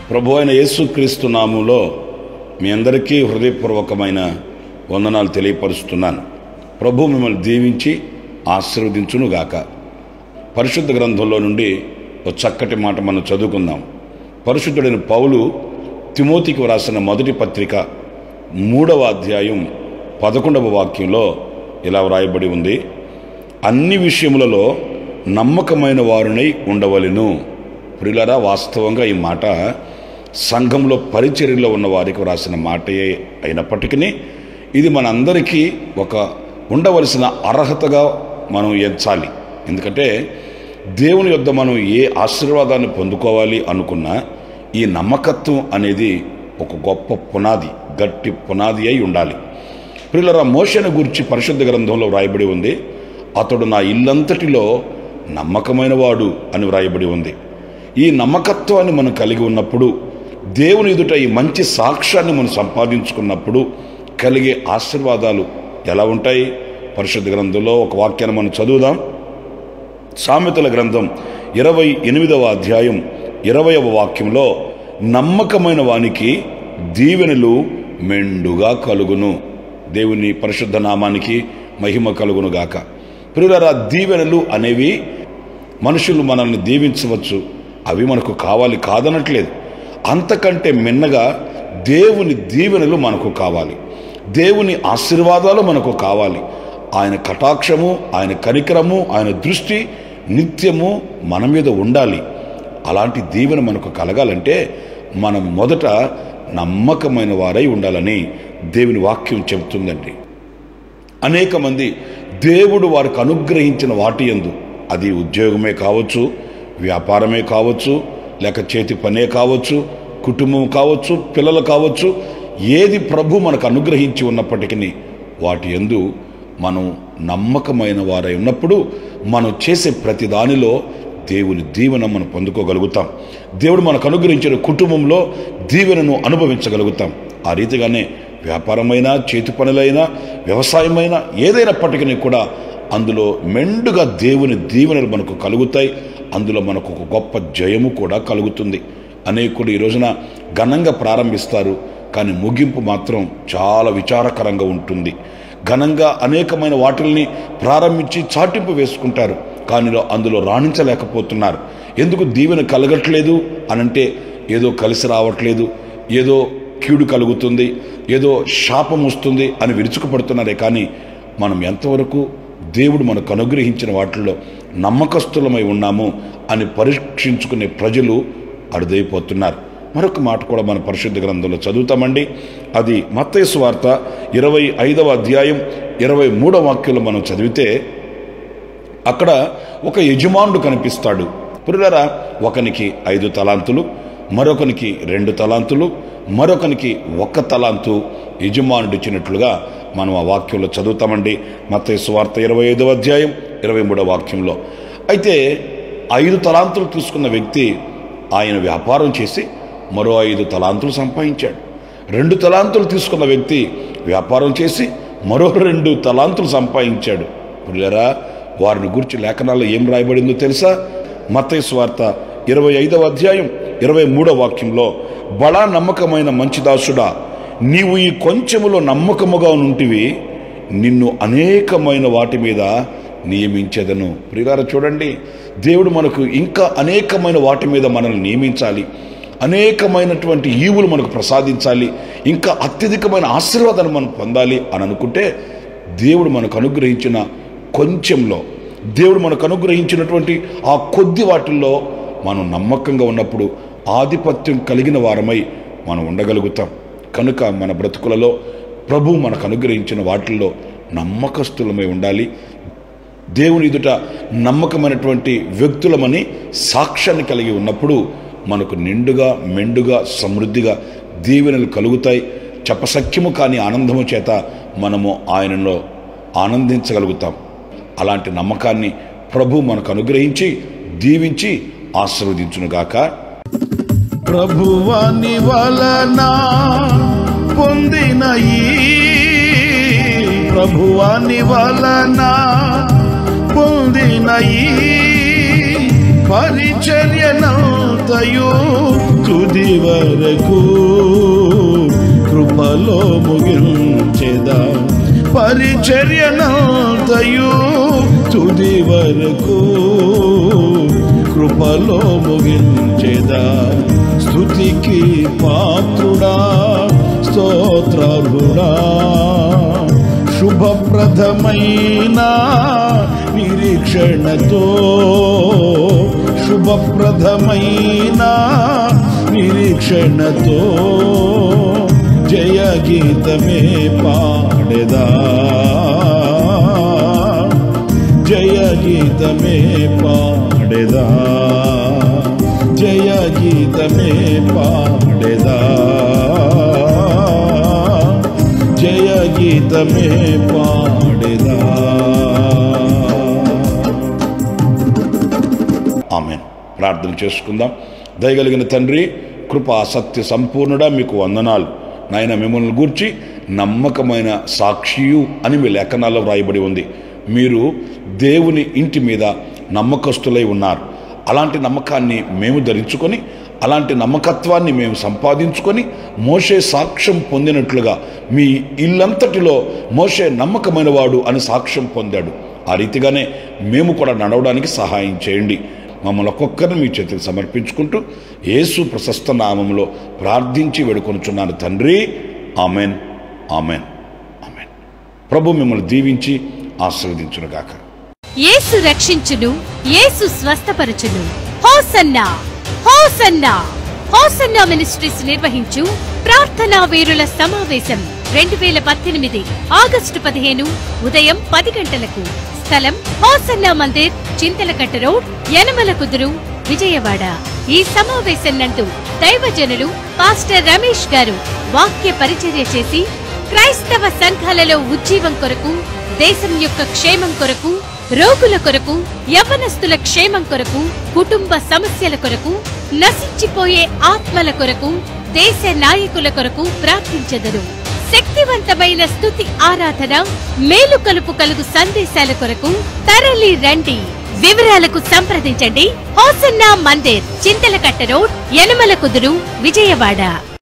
ప్రభు అయిన యేసుక్రీస్తు నామంలో మీ అందరికీ హృదయపూర్వకమైన వందనాలు తెలియపరుస్తున్నాను ప్రభు మిమ్మల్ని దీవించి ఆశీర్వదించునుగాక పరిశుద్ధ గ్రంథంలో నుండి ఒక చక్కటి మాట మనం చదువుకుందాం పరిశుద్ధుడైన పౌలు తిమోతికి వ్రాసిన మొదటి పత్రిక మూడవ అధ్యాయం పదకొండవ వాక్యంలో ఇలా వ్రాయబడి ఉంది అన్ని విషయములలో నమ్మకమైన వారునై ఉండవలెను ప్రియులరా వాస్తవంగా ఈ మాట సంఘంలో పరిచర్యలో ఉన్న వారికి వ్రాసిన మాటయే అయినప్పటికీ ఇది మనందరికీ ఒక ఉండవలసిన అర్హతగా మనం ఎంచాలి ఎందుకంటే దేవుని యొద్ద మనం ఏ ఆశీర్వాదాన్ని పొందుకోవాలి అనుకున్నా ఈ నమ్మకత్వం అనేది ఒక గొప్ప పునాది గట్టి పునాది అయి ఉండాలి ప్రియులరా మోషను గురించి పరిశుద్ధ గ్రంథంలో వ్రాయబడి ఉంది అతడు నా ఇల్లంతటిలో నమ్మకమైన వాడు అని వ్రాయబడి ఉంది ఈ నమ్మకత్వాన్ని మనం కలిగి ఉన్నప్పుడు దేవుని ఎదుట ఈ మంచి సాక్ష్యాన్ని మనం సంపాదించుకున్నప్పుడు కలిగే ఆశీర్వాదాలు ఎలా ఉంటాయి పరిశుద్ధ గ్రంథంలో ఒక వాక్యాన్ని మనం చదువుదాం సామెతల గ్రంథం ఇరవై ఎనిమిదవ అధ్యాయం ఇరవయవ వాక్యంలో నమ్మకమైన వానికి దీవెనలు మెండుగా కలుగును దేవుని పరిశుద్ధ నామానికి మహిమ కలుగును గాక ప్రియులరా దీవెనలు అనేవి మనుషులు మనల్ని దీవించవచ్చు అవి మనకు కావాలి కాదనట్లేదు అంతకంటే మిన్నగా దేవుని దీవెనలు మనకు కావాలి దేవుని ఆశీర్వాదాలు మనకు కావాలి ఆయన కటాక్షము ఆయన కనికరము ఆయన దృష్టి నిత్యము మన మీద ఉండాలి అలాంటి దీవెన మనకు కలగాలంటే మనం మొదట నమ్మకమైన వారై ఉండాలని దేవుని వాక్యం చెబుతుందండి అనేక మంది దేవుడు వారికి అనుగ్రహించిన వాటి ఎందు అది ఉద్యోగమే కావచ్చు వ్యాపారమే కావచ్చు లేక చేతి పనే కావచ్చు కుటుంబం కావచ్చు పిల్లలు కావచ్చు ఏది ప్రభు మనకు అనుగ్రహించి ఉన్నప్పటికీ వాటి ఎందు మనం నమ్మకమైన వారై ఉన్నప్పుడు మనం చేసే ప్రతి దానిలో దేవుని దీవెన మనం పొందుకోగలుగుతాం దేవుడు మనకు అనుగ్రహించిన కుటుంబంలో దీవెనను అనుభవించగలుగుతాం ఆ రీతిగానే వ్యాపారమైనా చేతి పనులైనా వ్యవసాయమైనా ఏదైనప్పటికీ కూడా అందులో మెండుగా దేవుని దీవెనలు మనకు కలుగుతాయి అందులో మనకు ఒక గొప్ప జయము కూడా కలుగుతుంది అనేకులు ఈ రోజున ఘనంగా ప్రారంభిస్తారు కానీ ముగింపు మాత్రం చాలా విచారకరంగా ఉంటుంది ఘనంగా అనేకమైన వాటిల్ని ప్రారంభించి చాటింపు వేసుకుంటారు కానీ అందులో రాణించలేకపోతున్నారు ఎందుకు దీవెన కలగట్లేదు అనంటే ఏదో కలిసి రావట్లేదు ఏదో కీడు కలుగుతుంది ఏదో శాపం వస్తుంది అని విరుచుకుపడుతున్నారే కానీ మనం ఎంతవరకు దేవుడు మనకు అనుగ్రహించిన వాటిల్లో నమ్మకస్తులమై ఉన్నాము అని పరీక్షించుకునే ప్రజలు అరుదైపోతున్నారు మరొక మాట కూడా మన పరిశుద్ధ గ్రంథంలో చదువుతామండి అది మత్తయసు వార్త ఇరవై ఐదవ అధ్యాయం ఇరవై మూడవ వాక్యంలో మనం చదివితే అక్కడ ఒక యజమానుడు కనిపిస్తాడు పురులరా ఒకనికి ఐదు తలాంతులు మరొకనికి రెండు తలాంతులు మరొకనికి ఒక్క తలాంతు యజమానుడు ఇచ్చినట్లుగా మనం ఆ వాక్యంలో చదువుతామండి మత్తయసు వార్త ఇరవై ఐదవ అధ్యాయం ఇరవై మూడవ వాక్యంలో అయితే ఐదు తలాంతులు తీసుకున్న వ్యక్తి ఆయన వ్యాపారం చేసి మరో ఐదు తలాంతులు సంపాదించాడు రెండు తలాంతులు తీసుకున్న వ్యక్తి వ్యాపారం చేసి మరో రెండు తలాంతులు సంపాదించాడు పుల్లరా వారిని గురించి లేఖనాల్లో ఏం రాయబడిందో తెలుసా మత్తయ్య స్వార్త ఇరవై ఐదవ అధ్యాయం ఇరవై మూడవ వాక్యంలో బడా నమ్మకమైన మంచి దాసుడా నీవు ఈ కొంచెములో నమ్మకముగా నుంటివి నిన్ను అనేకమైన వాటి మీద నియమించేదను ప్రియులారా చూడండి దేవుడు మనకు ఇంకా అనేకమైన వాటి మీద మనల్ని నియమించాలి అనేకమైనటువంటి ఈవులు మనకు ప్రసాదించాలి ఇంకా అత్యధికమైన ఆశీర్వాదాన్ని మనం పొందాలి అని అనుకుంటే దేవుడు మనకు అనుగ్రహించిన కొంచెంలో దేవుడు మనకు అనుగ్రహించినటువంటి ఆ కొద్ది వాటిల్లో మనం నమ్మకంగా ఉన్నప్పుడు ఆధిపత్యం కలిగిన వారమై మనం ఉండగలుగుతాం కనుక మన బ్రతుకులలో ప్రభు మనకు అనుగ్రహించిన వాటిల్లో నమ్మకస్తులమై ఉండాలి దేవుని ఎదుట నమ్మకమైనటువంటి వ్యక్తులమని సాక్ష్యాన్ని కలిగి ఉన్నప్పుడు మనకు నిండుగా మెండుగా సమృద్ధిగా దీవెనలు కలుగుతాయి చెప్పసఖ్యము కాని ఆనందము చేత మనము ఆయనలో ఆనందించగలుగుతాం అలాంటి నమ్మకాన్ని ప్రభు మనకు అనుగ్రహించి దీవించి ఆశీర్వదించునుగాక ప్రభువాని వలన పొందిన ఈ ప్రభువాని వలన పొందిన ఈ పరిచర్యనంతయు తుది వరకు కృపలో ముగించెదా పరిచర్యనంతయు తుది వరకు కృపలో ముగించెదా స్థుతికి పాత్రుడా స్తోత్రార్హుడా శుభప్రదమైన నిరీక్షణతో శుభప్రదమైన నిరీక్షణతో జయ గీతమే పాడెదా జయ గీతమే పాడెదా జయ గీతమే పాడెదా జయ గీతమే పాడెదా ఆమె ప్రార్థన చేసుకుందాం దయగలిగిన తండ్రి కృపా సత్య సంపూర్ణుడా మీకు వందనాలు నాయన మిమ్మల్ని గూర్చి నమ్మకమైన సాక్షియు అని మీ లేఖనాల్లో వ్రాయబడి ఉంది మీరు దేవుని ఇంటి మీద నమ్మకస్తులై ఉన్నారు అలాంటి నమ్మకాన్ని మేము ధరించుకొని అలాంటి నమ్మకత్వాన్ని మేము సంపాదించుకొని మోషే సాక్ష్యం పొందినట్లుగా మీ ఇల్లంతటిలో మోషే నమ్మకమైన వాడు అని సాక్ష్యం పొందాడు ఆ రీతిగానే మేము కూడా నడవడానికి సహాయం చేయండి మమ్మల్ని ఒక్కొక్కరిని మీ చేతికి సమర్పించుకుంటూ యేసు ప్రశస్త నామంలో ప్రార్థించి వేడుకొనుచున్నాను తండ్రి ఆమెన్ ఆమెన్ ఆమెన్ ప్రభు మిమ్మల్ని దీవించి ఆశీర్వదించునుగాక యేసు రక్షించును యేసు స్వస్థపరచును హోసన్నా హోసన్నా హోసన్నా మినిస్ట్రీస్ నిర్వహించు ప్రార్థనా వీరుల సమావేశం రెండు వేల పద్దెనిమిది ఆగస్టు పదిహేను ఉదయం పది గంటలకు స్థలం హోసన్నా మందిర్ చింతలకట్ట రోడ్ యనమల కుదురు విజయవాడ ఈ సమావేశం నందు దైవజనులు పాస్టర్ రమేష్ గారు వాక్య పరిచర్య చేసి క్రైస్తవ సంఘాలలో ఉజ్జీవం కొరకు దేశం యొక్క క్షేమం కొరకు రోగుల కొరకు యవనస్తుల క్షేమం కొరకు కుటుంబ సమస్యల కొరకు నశించిపోయే ఆత్మల కొరకు దేశ నాయకుల కొరకు ప్రార్థించెదరు శక్తివంతమైన స్తుతి ఆరాధన మేలు కలుపు కలుగు సందేశాల కొరకు తరలి రండి వివరాలకు సంప్రదించండి హోసన్నా మందిర్ చింతలకట్ట రోడ్ యనమల కుదురు విజయవాడ